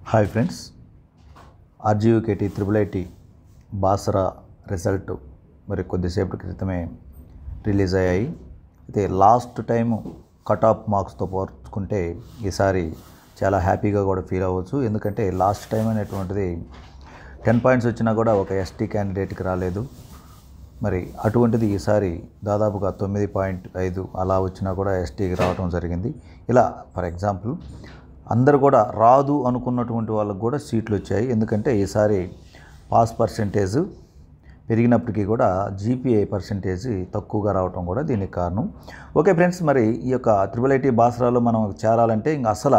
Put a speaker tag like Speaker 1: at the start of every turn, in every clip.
Speaker 1: hi friends R G U K T triple IT Basara result మరి కొద్దిసేపటి క్రితమే రిలీజ్ అయ్యాయి అయితే లాస్ట్ టైం కట్ ఆఫ్ మార్క్స్తో పోల్చుకుంటే ఈసారి చాలా హ్యాపీగా కూడా ఫీల్ అవ్వచ్చు ఎందుకంటే లాస్ట్ టైం అనేటువంటిది టెన్ పాయింట్స్ వచ్చినా కూడా ఒక ఎస్టీ క్యాండిడేట్కి రాలేదు మరి అటువంటిది ఈసారి దాదాపుగా తొమ్మిది పాయింట్ ఐదు అలా వచ్చినా కూడా ఎస్టీకి రావడం జరిగింది ఇలా ఫర్ ఎగ్జాంపుల్ అందరు కూడా రాదు అనుకున్నటువంటి వాళ్ళకు కూడా సీట్లు వచ్చాయి ఎందుకంటే ఈసారి పాస్ పర్సంటేజ్ పెరిగినప్పటికీ కూడా జీపీఐ పర్సంటేజ్ తక్కువగా రావటం కూడా దీనికి కారణం ఓకే ఫ్రెండ్స్ మరి ఈ యొక్క త్రిబుల్ ఐటీ బాసరాలో మనం చేరాలంటే ఇంక అసలు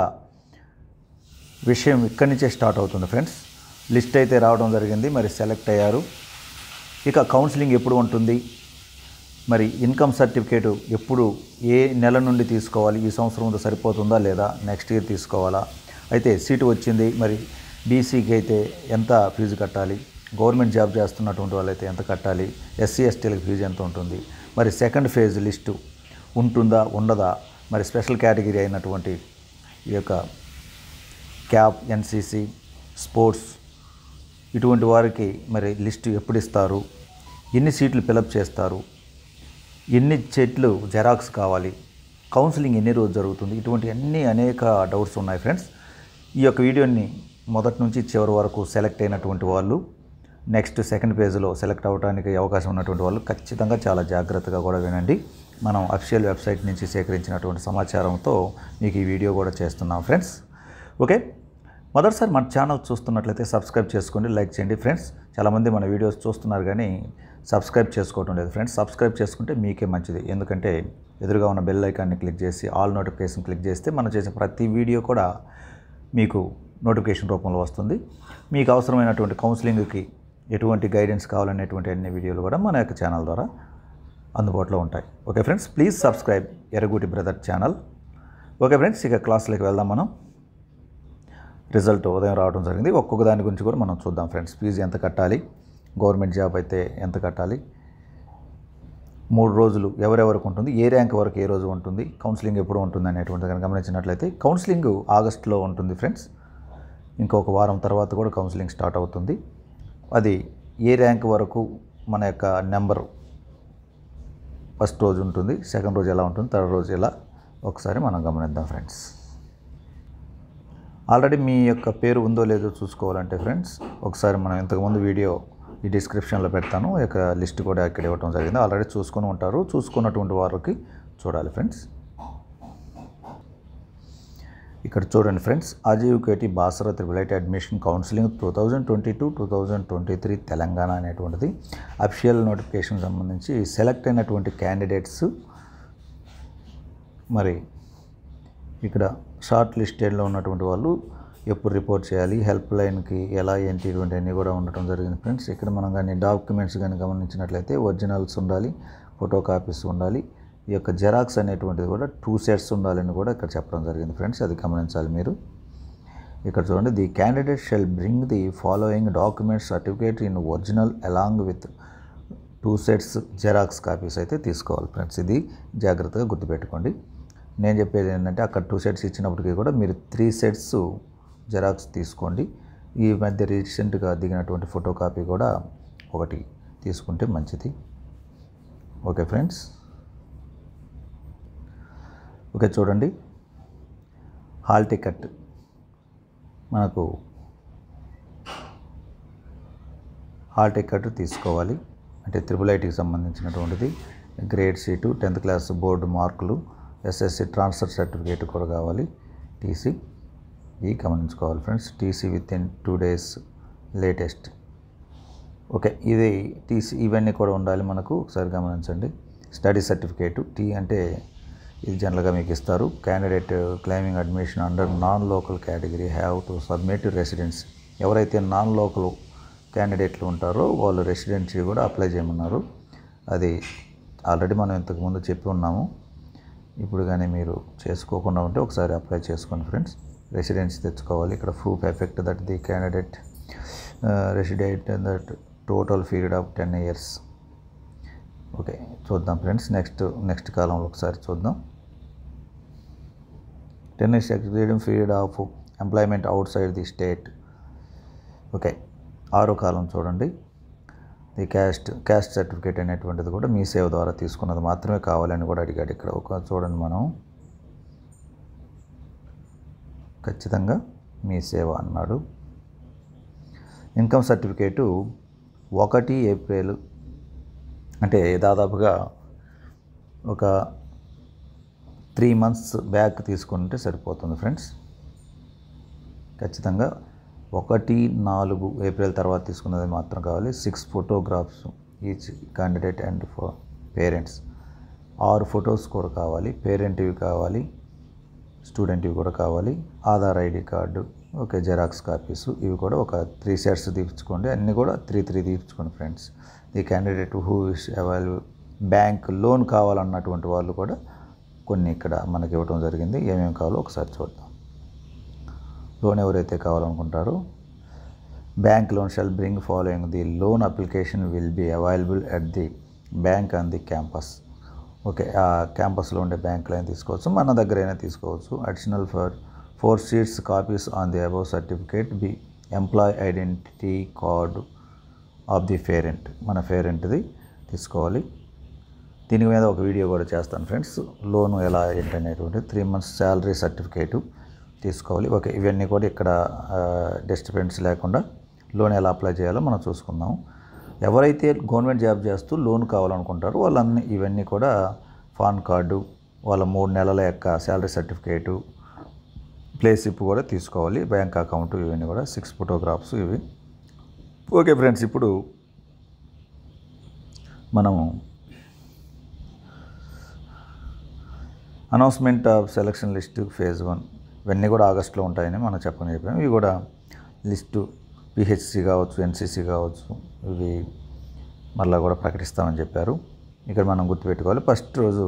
Speaker 1: విషయం ఇక్కడి నుంచే స్టార్ట్ అవుతుంది ఫ్రెండ్స్ లిస్ట్ అయితే రావడం జరిగింది మరి సెలెక్ట్ అయ్యారు ఇక కౌన్సిలింగ్ ఎప్పుడు ఉంటుంది మరి ఇన్కమ్ సర్టిఫికేటు ఎప్పుడు ఏ నెల నుండి తీసుకోవాలి ఈ సంవత్సరంతో సరిపోతుందా లేదా నెక్స్ట్ ఇయర్ తీసుకోవాలా అయితే సీటు వచ్చింది మరి బీసీకి అయితే ఎంత ఫీజు కట్టాలి గవర్నమెంట్ జాబ్ చేస్తున్నటువంటి వాళ్ళైతే ఎంత కట్టాలి ఎస్సీ ఎస్టీలకు ఫీజు ఎంత ఉంటుంది మరి సెకండ్ ఫేజ్ లిస్టు ఉంటుందా ఉండదా మరి స్పెషల్ కేటగిరీ అయినటువంటి ఈ యొక్క క్యాప్ ఎన్సీసీ స్పోర్ట్స్ ఇటువంటి వారికి మరి లిస్టు ఎప్పుడు ఇస్తారు ఎన్ని సీట్లు ఫిలప్ చేస్తారు ఎన్ని చెట్లు జెరాక్స్ కావాలి కౌన్సిలింగ్ ఎన్ని రోజు జరుగుతుంది ఇటువంటి అన్ని అనేక డౌట్స్ ఉన్నాయి ఫ్రెండ్స్ ఈ యొక్క వీడియోని మొదటి నుంచి చివరి వరకు సెలెక్ట్ అయినటువంటి వాళ్ళు నెక్స్ట్ సెకండ్ పేజ్లో సెలెక్ట్ అవ్వడానికి అవకాశం ఉన్నటువంటి వాళ్ళు ఖచ్చితంగా చాలా జాగ్రత్తగా కూడా వినండి మనం అఫీషియల్ వెబ్సైట్ నుంచి సేకరించినటువంటి సమాచారంతో మీకు ఈ వీడియో కూడా చేస్తున్నాం ఫ్రెండ్స్ ఓకే మొదటిసారి మన ఛానల్ చూస్తున్నట్లయితే సబ్స్క్రైబ్ చేసుకోండి లైక్ చేయండి ఫ్రెండ్స్ చాలామంది మన వీడియోస్ చూస్తున్నారు కానీ సబ్స్క్రైబ్ చేసుకోవడం లేదు ఫ్రెండ్స్ సబ్స్క్రైబ్ చేసుకుంటే మీకే మంచిది ఎందుకంటే ఎదురుగా ఉన్న బెల్ ఐకాన్ని క్లిక్ చేసి ఆల్ నోటిఫికేషన్ క్లిక్ చేస్తే మనం చేసే ప్రతి వీడియో కూడా మీకు నోటిఫికేషన్ రూపంలో వస్తుంది మీకు అవసరమైనటువంటి కౌన్సిలింగ్కి ఎటువంటి గైడెన్స్ కావాలనేటువంటి అన్ని వీడియోలు కూడా మన యొక్క ఛానల్ ద్వారా అందుబాటులో ఉంటాయి ఓకే ఫ్రెండ్స్ ప్లీజ్ సబ్స్క్రైబ్ ఎరగూటి బ్రదర్ ఛానల్ ఓకే ఫ్రెండ్స్ ఇక క్లాస్లోకి వెళ్దాం మనం రిజల్ట్ ఉదయం రావడం జరిగింది ఒక్కొక్క దాని గురించి కూడా మనం చూద్దాం ఫ్రెండ్స్ ఫీజు ఎంత కట్టాలి గవర్నమెంట్ జాబ్ అయితే ఎంత కట్టాలి మూడు రోజులు ఎవరెవరికి ఉంటుంది ఏ ర్యాంక్ వరకు ఏ రోజు ఉంటుంది కౌన్సిలింగ్ ఎప్పుడు ఉంటుంది అనేటువంటి కనుక గమనించినట్లయితే కౌన్సిలింగ్ ఆగస్టులో ఉంటుంది ఫ్రెండ్స్ ఇంకొక వారం తర్వాత కూడా కౌన్సిలింగ్ స్టార్ట్ అవుతుంది అది ఏ ర్యాంక్ వరకు మన యొక్క నెంబర్ ఫస్ట్ రోజు ఉంటుంది సెకండ్ రోజు ఎలా ఉంటుంది థర్డ్ రోజు ఎలా ఒకసారి మనం గమనిద్దాం ఫ్రెండ్స్ ఆల్రెడీ మీ యొక్క పేరు ఉందో లేదో చూసుకోవాలంటే ఫ్రెండ్స్ ఒకసారి మనం ఇంతకుముందు వీడియో ఈ డిస్క్రిప్షన్లో పెడతాను ఈ యొక్క లిస్ట్ కూడా ఇక్కడ ఇవ్వడం జరిగింది ఆల్రెడీ చూసుకొని ఉంటారు చూసుకున్నటువంటి వారికి చూడాలి ఫ్రెండ్స్ ఇక్కడ చూడండి ఫ్రెండ్స్ ఆజీవికేటి Basara triple IT admission counselling two thousand twenty two two thousand twenty three Telangana అనేటువంటిది అఫిషియల్ నోటిఫికేషన్ సంబంధించి సెలెక్ట్ అయినటువంటి క్యాండిడేట్స్ మరి ఇక్కడ షార్ట్ లిస్టెడ్లో ఉన్నటువంటి వాళ్ళు ఎప్పుడు రిపోర్ట్ చేయాలి హెల్ప్ లైన్కి ఎలా ఏంటి ఇటువంటి అన్నీ కూడా ఉండటం జరిగింది ఫ్రెండ్స్ ఇక్కడ మనం కానీ డాక్యుమెంట్స్ కానీ గమనించినట్లయితే ఒరిజినల్స్ ఉండాలి ఫోటో కాపీస్ ఉండాలి ఈ యొక్క జెరాక్స్ అనేటువంటిది కూడా టూ సెట్స్ ఉండాలని కూడా ఇక్కడ చెప్పడం జరిగింది ఫ్రెండ్స్ అది గమనించాలి మీరు ఇక్కడ చూడండి the candidate shall bring the following documents certificate in original along with two sets xerox copies అయితే తీసుకోవాలి ఫ్రెండ్స్ ఇది జాగ్రత్తగా గుర్తుపెట్టుకోండి నేను చెప్పేది ఏంటంటే అక్కడ టూ సెట్స్ ఇచ్చినప్పటికీ కూడా మీరు త్రీ సెట్స్ జెరాక్స్ తీసుకోండి ఈ మధ్య రీసెంట్గా దిగినటువంటి ఫోటో కాపీ కూడా ఒకటి తీసుకుంటే మంచిది ఓకే ఫ్రెండ్స్ ఓకే చూడండి హాల్ టికెట్ మనకు హాల్ టికెట్ తీసుకోవాలి అంటే త్రిబుల్ ఐటీకి సంబంధించినటువంటిది grade seat tenth class board మార్కులు ఎస్ఎస్సి ట్రాన్స్ఫర్ సర్టిఫికేట్ కూడా కావాలి టీసీ ఇవి గమనించుకోవాలి friends T C with in two days latest okay ఇది టీసీ ఇవన్నీ కూడా ఉండాలి మనకు ఒకసారి గమనించండి స్టడీ సర్టిఫికేటు టీ అంటే ఇది జనరల్గా మీకు ఇస్తారు candidate claiming admission under non local category have to submit residence ఎవరైతే నాన్ లోకల్ క్యాండిడేట్లు ఉంటారో వాళ్ళు రెసిడెన్సీ కూడా అప్లై చేయమన్నారు అది ఆల్రెడీ మనం ఇంతకుముందు చెప్పి ఉన్నాము ఇప్పుడు కానీ మీరు చేసుకోకుండా ఉంటే ఒకసారి అప్లై చేసుకోండి ఫ్రెండ్స్ రెసిడెన్సీ తెచ్చుకోవాలి ఇక్కడ proof effect that the candidate resident that total period of ten years okay చూద్దాం ఫ్రెండ్స్ నెక్స్ట్ నెక్స్ట్ కాలంలో ఒకసారి చూద్దాం ten years experience period of employment outside the state okay ఆరో కాలం చూడండి ది క్యాస్ట్ క్యాస్ట్ సర్టిఫికేట్ అనేటువంటిది కూడా మీ సేవ ద్వారా తీసుకున్నది మాత్రమే కావాలని కూడా అడిగాడు ఇక్కడ ఒక చూడండి మనం ఖచ్చితంగా మీ సేవ అన్నాడు ఇన్కమ్ సర్టిఫికేటు ఒకటి ఏప్రిల్ అంటే దాదాపుగా ఒక త్రీ మంత్స్ బ్యాక్ తీసుకుంటే సరిపోతుంది ఫ్రెండ్స్ ఖచ్చితంగా ఒకటి నాలుగు ఏప్రిల్ తర్వాత తీసుకున్నది మాత్రం కావాలి six photographs each candidate and for parents ఆరు ఫొటోస్ కూడా కావాలి పేరెంట్వి కావాలి స్టూడెంట్వి కూడా కావాలి Aadhaar ID card okay xerox copies ఇవి కూడా ఒక త్రీ సెట్స్ తీర్చుకోండి అన్నీ కూడా త్రీ త్రీ తీర్చుకోండి friends the candidate who is available bank loan కావాలన్నటువంటి వాళ్ళు కూడా కొన్ని ఇక్కడ మనకి ఇవ్వడం జరిగింది ఏమేమి కావాలో ఒకసారి చూద్దాం లోన్ ఎవరైతే కావాలనుకుంటారో bank loan shall bring following the loan application will be available at the bank on the campus okay ఆ క్యాంపస్లో ఉండే బ్యాంకులో అయినా తీసుకోవచ్చు మన దగ్గర అయినా తీసుకోవచ్చు additional for four sheets copies on the above certificate B employ identity card of the parent మన పేరెంట్ది తీసుకోవాలి దీని మీద ఒక వీడియో కూడా చేస్తాను ఫ్రెండ్స్ లోను ఎలా ఏంటనేటువంటి త్రీ మంత్స్ శాలరీ సర్టిఫికేటు తీసుకోవాలి ఓకే ఇవన్నీ కూడా ఇక్కడ డిస్టర్బెన్స్ లేకుండా లోన్ ఎలా అప్లై చేయాలో మనం చూసుకుందాం ఎవరైతే గవర్నమెంట్ జాబ్ చేస్తూ లోన్ కావాలనుకుంటారో వాళ్ళన్ని ఇవన్నీ కూడా పాన్ కార్డు వాళ్ళ మూడు నెలల యొక్క శాలరీ సర్టిఫికేటు ప్లేసిప్ కూడా తీసుకోవాలి బ్యాంక్ అకౌంట్ ఇవన్నీ కూడా సిక్స్ ఫోటోగ్రాఫ్స్ ఇవి ఓకే ఫ్రెండ్స్ ఇప్పుడు మనము announcement of selection list phase one ఇవన్నీ కూడా ఆగస్టులో ఉంటాయని మనం చెప్పని చెప్పాము ఇవి కూడా లిస్టు పిహెచ్సి కావచ్చు ఎన్సిసి కావచ్చు ఇవి మళ్ళీ కూడా ప్రకటిస్తామని చెప్పారు ఇక్కడ మనం గుర్తుపెట్టుకోవాలి ఫస్ట్ రోజు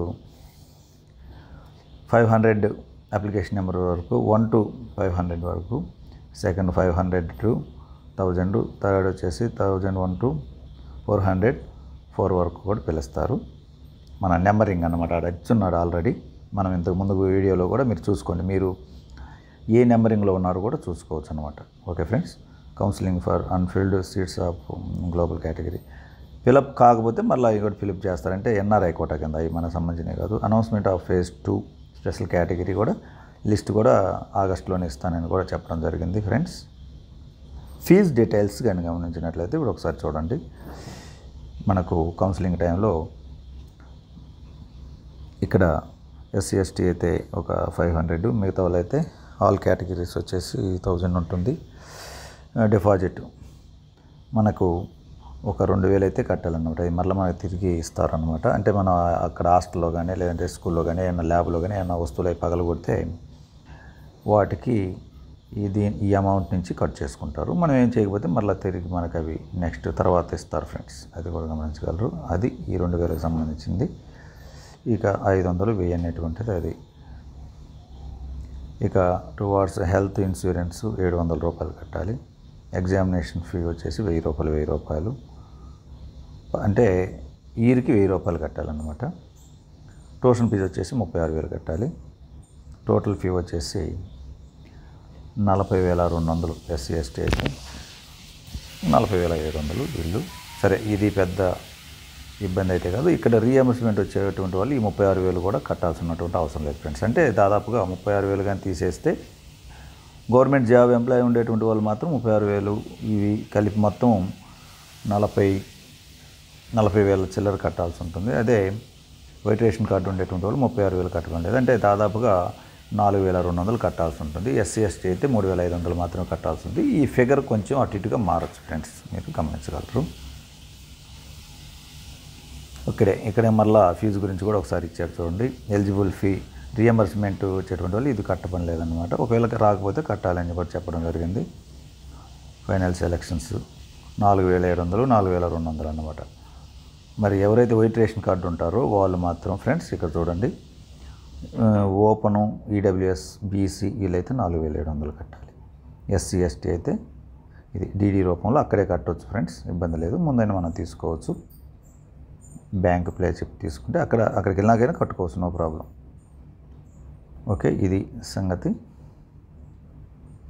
Speaker 1: ఫైవ్ హండ్రెడ్ అప్లికేషన్ నెంబర్ వరకు వన్ టు ఫైవ్ హండ్రెడ్ వరకు second five hundred two thousand third వచ్చేసి thousand one two four hundred four వరకు కూడా పిలుస్తారు మన నెంబరింగ్ అన్నమాట ఆడ ఇచ్చున్నాడు ఆల్రెడీ మనం ఇంతకు ముందు వీడియోలో కూడా మీరు చూసుకోండి మీరు ఏ నెంబరింగ్లో ఉన్నారో కూడా చూసుకోవచ్చు అనమాట okay friends counselling for unfilled seats of global category fill up కాకపోతే మళ్ళీ ఇవి కూడా ఫిలప్ చేస్తారంటే ఎన్ఆర్ఐ కోటా కింద అవి మనకు సంబంధించినవి కాదు announcement of phase two special category కూడా లిస్ట్ కూడా ఆగస్టులోనే ఇస్తానని కూడా చెప్పడం జరిగింది ఫ్రెండ్స్ ఫీజ్ డీటెయిల్స్ కానీ గమనించినట్లయితే ఇప్పుడు ఒకసారి చూడండి మనకు కౌన్సిలింగ్ టైంలో ఇక్కడ ఎస్సీ ఎస్టీ అయితే ఒక ఫైవ్ హండ్రెడ్ మిగతా వాళ్ళు అయితే ఆల్ కేటగిరీస్ వచ్చేసి థౌజండ్ ఉంటుంది డిపాజిట్ మనకు ఒక రెండు వేలు అయితే కట్టాలన్నమాట ఇది మళ్ళీ మనకి తిరిగి ఇస్తారనమాట అంటే మనం అక్కడ హాస్టల్లో కానీ లేదంటే స్కూల్లో కానీ ఏమైనా ల్యాబ్లో కానీ ఏమైనా వస్తువులు అవి పగలగొడితే వాటికి ఈ దీని ఈ అమౌంట్ నుంచి కట్ చేసుకుంటారు మనం ఏం చేయకపోతే మళ్ళీ తిరిగి మనకు అవి నెక్స్ట్ తర్వాత ఇస్తారు ఫ్రెండ్స్ అది కూడా గమనించగలరు అది ఈ రెండు వేలకు సంబంధించింది ఇక ఐదు వందలు వెయ్యి అనేటువంటిది అది ఇక టువార్డ్స్ హెల్త్ ఇన్సూరెన్స్ ఏడు వందల రూపాయలు కట్టాలి ఎగ్జామినేషన్ ఫీ వచ్చేసి వెయ్యి రూపాయలు వెయ్యి రూపాయలు అంటే ఇయర్కి వెయ్యి రూపాయలు కట్టాలన్నమాట ట్యూషన్ ఫీజు వచ్చేసి ముప్పై ఆరు వేలు కట్టాలి టోటల్ ఫీ వచ్చేసి నలభై వేల రెండు వందలు ఎస్సీ ఎస్టీ అయితే నలభై వేల ఏడు వందలు వీళ్ళు సరే ఇది పెద్ద ఇబ్బంది అయితే కాదు ఇక్కడ రీఎంబర్స్మెంట్ వచ్చేటువంటి వాళ్ళు ఈ ముప్పై ఆరు వేలు కూడా కట్టాల్సినటువంటి అవసరం లేదు ఫ్రెండ్స్ అంటే దాదాపుగా ముప్పై ఆరు వేలు కానీ తీసేస్తే గవర్నమెంట్ జాబ్ ఎంప్లాయ్ ఉండేటువంటి వాళ్ళు మాత్రం ముప్పై ఆరు వేలు ఇవి కలిపి మొత్తం నలభై నలభై వేల చిల్లర కట్టాల్సి ఉంటుంది అదే వైట్ రేషన్ కార్డు ఉండేటువంటి వాళ్ళు ముప్పై ఆరు వేలు కట్టడం లేదు అంటే దాదాపుగా నాలుగు వేల రెండు వందలు కట్టాల్సి ఉంటుంది ఎస్సీ ఎస్టీ అయితే మూడు వేల ఐదు వందలు మాత్రమే కట్టాల్సి ఉంది ఈ ఫిగర్ కొంచెం అటు ఇటుగా మారచ్చు ఫ్రెండ్స్ మీరు గమనించగలరు ఇక్కడే ఇక్కడే మళ్ళీ ఫీజు గురించి కూడా ఒకసారి ఇచ్చారు చూడండి ఎలిజిబుల్ ఫీ రియంబర్స్మెంట్ వచ్చేటువంటి వాళ్ళు ఇది కట్టపని లేదనమాట ఒకవేళ రాకపోతే కట్టాలని కూడా చెప్పడం జరిగింది ఫైనల్ సెలక్షన్స్ నాలుగు వేల ఏడు వందలు నాలుగు వేల రెండు వందలు అన్నమాట మరి ఎవరైతే వైట్ రేషన్ కార్డు ఉంటారో వాళ్ళు మాత్రం ఫ్రెండ్స్ ఇక్కడ చూడండి ఓపెను ఈడబ్ల్యూఎస్ బీసీ వీళ్ళైతే నాలుగు వేల ఏడు వందలు కట్టాలి ఎస్సీ ఎస్టీ అయితే ఇది డీడీ రూపంలో అక్కడే కట్టవచ్చు ఫ్రెండ్స్ ఇబ్బంది లేదు ముందైనా మనం తీసుకోవచ్చు బ్యాంక్ ప్లే చెక్ తీసుకుంటే అక్కడ అక్కడికి వెళ్ళినాకైనా కట్టుకోవచ్చు నో ప్రాబ్లం ఓకే ఇది సంగతి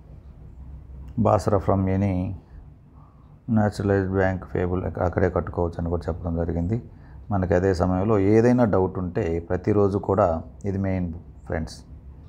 Speaker 1: Basara from any naturalised bank payable అక్కడే కట్టుకోవచ్చు అని కూడా చెప్పడం జరిగింది మనకి అదే సమయంలో ఏదైనా డౌట్ ఉంటే ప్రతిరోజు కూడా ఇది మెయిన్ ఫ్రెండ్స్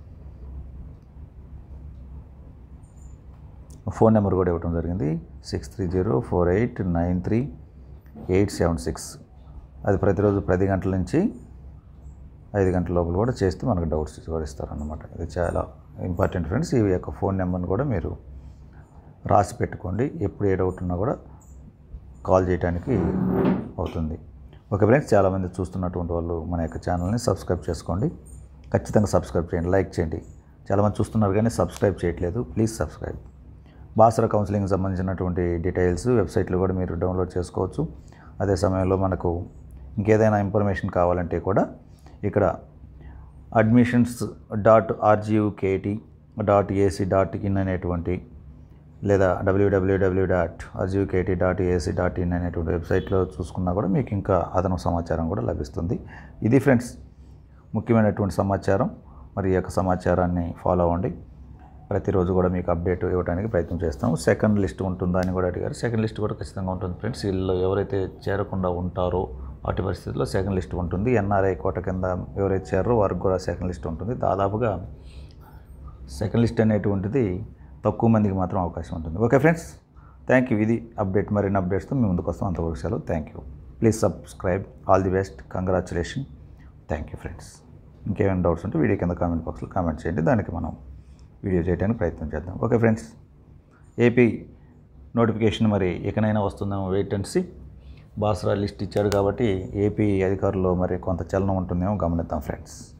Speaker 1: ఫోన్ నెంబర్ కూడా ఇవ్వడం జరిగింది six three zero four eight nine three eight seven six అది ప్రతిరోజు పది గంటల నుంచి ఐదు గంటల లోపల కూడా చేస్తే మనకు డౌట్స్ కూడా ఇస్తారన్నమాట ఇది చాలా ఇంపార్టెంట్ ఫ్రెండ్స్ ఈ యొక్క ఫోన్ నెంబర్ని కూడా మీరు రాసి పెట్టుకోండి ఎప్పుడు ఏ డౌట్ ఉన్నా కూడా కాల్ చేయడానికి అవుతుంది ఓకే ఫ్రెండ్స్ చాలామంది చూస్తున్నటువంటి వాళ్ళు మన యొక్క ఛానల్ని సబ్స్క్రైబ్ చేసుకోండి ఖచ్చితంగా సబ్స్క్రైబ్ చేయండి లైక్ చేయండి చాలామంది చూస్తున్నారు కానీ సబ్స్క్రైబ్ చేయట్లేదు ప్లీజ్ సబ్స్క్రైబ్ బాసర కౌన్సిలింగ్ సంబంధించినటువంటి డీటెయిల్స్ వెబ్సైట్లో కూడా మీరు డౌన్లోడ్ చేసుకోవచ్చు అదే సమయంలో మనకు ఇంకేదైనా ఇన్ఫర్మేషన్ కావాలంటే కూడా ఇక్కడ admissions dot R G U K T dot A C dot in అనేటువంటి లేదా W W W dot R G U K T dot A C dot in అనేటువంటి వెబ్సైట్లో చూసుకున్నా కూడా మీకు ఇంకా అదనపు సమాచారం కూడా లభిస్తుంది ఇది ఫ్రెండ్స్ ముఖ్యమైనటువంటి సమాచారం మరి ఈ యొక్క సమాచారాన్ని ఫాలో అవ్వండి ప్రతిరోజు కూడా మీకు అప్డేట్ ఇవ్వడానికి ప్రయత్నం చేస్తాం సెకండ్ లిస్ట్ ఉంటుందా అని కూడా అడిగారు సెకండ్ లిస్ట్ కూడా ఖచ్చితంగా ఉంటుంది ఫ్రెండ్స్ వీళ్ళు ఎవరైతే చేరకుండా ఉంటారో వాటి పరిస్థితుల్లో సెకండ్ లిస్ట్ ఉంటుంది ఎన్ఆర్ఐ కోట కింద ఎవరైతే చేరారో వారికి కూడా సెకండ్ లిస్ట్ ఉంటుంది దాదాపుగా సెకండ్ లిస్ట్ అనేటువంటిది తక్కువ మందికి మాత్రం అవకాశం ఉంటుంది ఓకే ఫ్రెండ్స్ థ్యాంక్ యూ ఇది అప్డేట్ మరిన్ని అప్డేట్స్తో మీ ముందుకు వస్తాం అంతవరకు సెలవు thank you please subscribe all the best congratulation thank you friends ఇంకేమైనా డౌట్స్ ఉంటే వీడియో కింద కామెంట్ బాక్స్లో కామెంట్ చేయండి దానికి మనం వీడియో చేయడానికి ప్రయత్నం చేద్దాం ఓకే ఫ్రెండ్స్ ఏపీ నోటిఫికేషన్ మరి ఎక్కడైనా వస్తుందేమో wait and see Basara list ఇచ్చాడు కాబట్టి ఏపీ అధికారుల్లో మరి కొంత చలనం ఉంటుందేమో గమనిద్దాం ఫ్రెండ్స్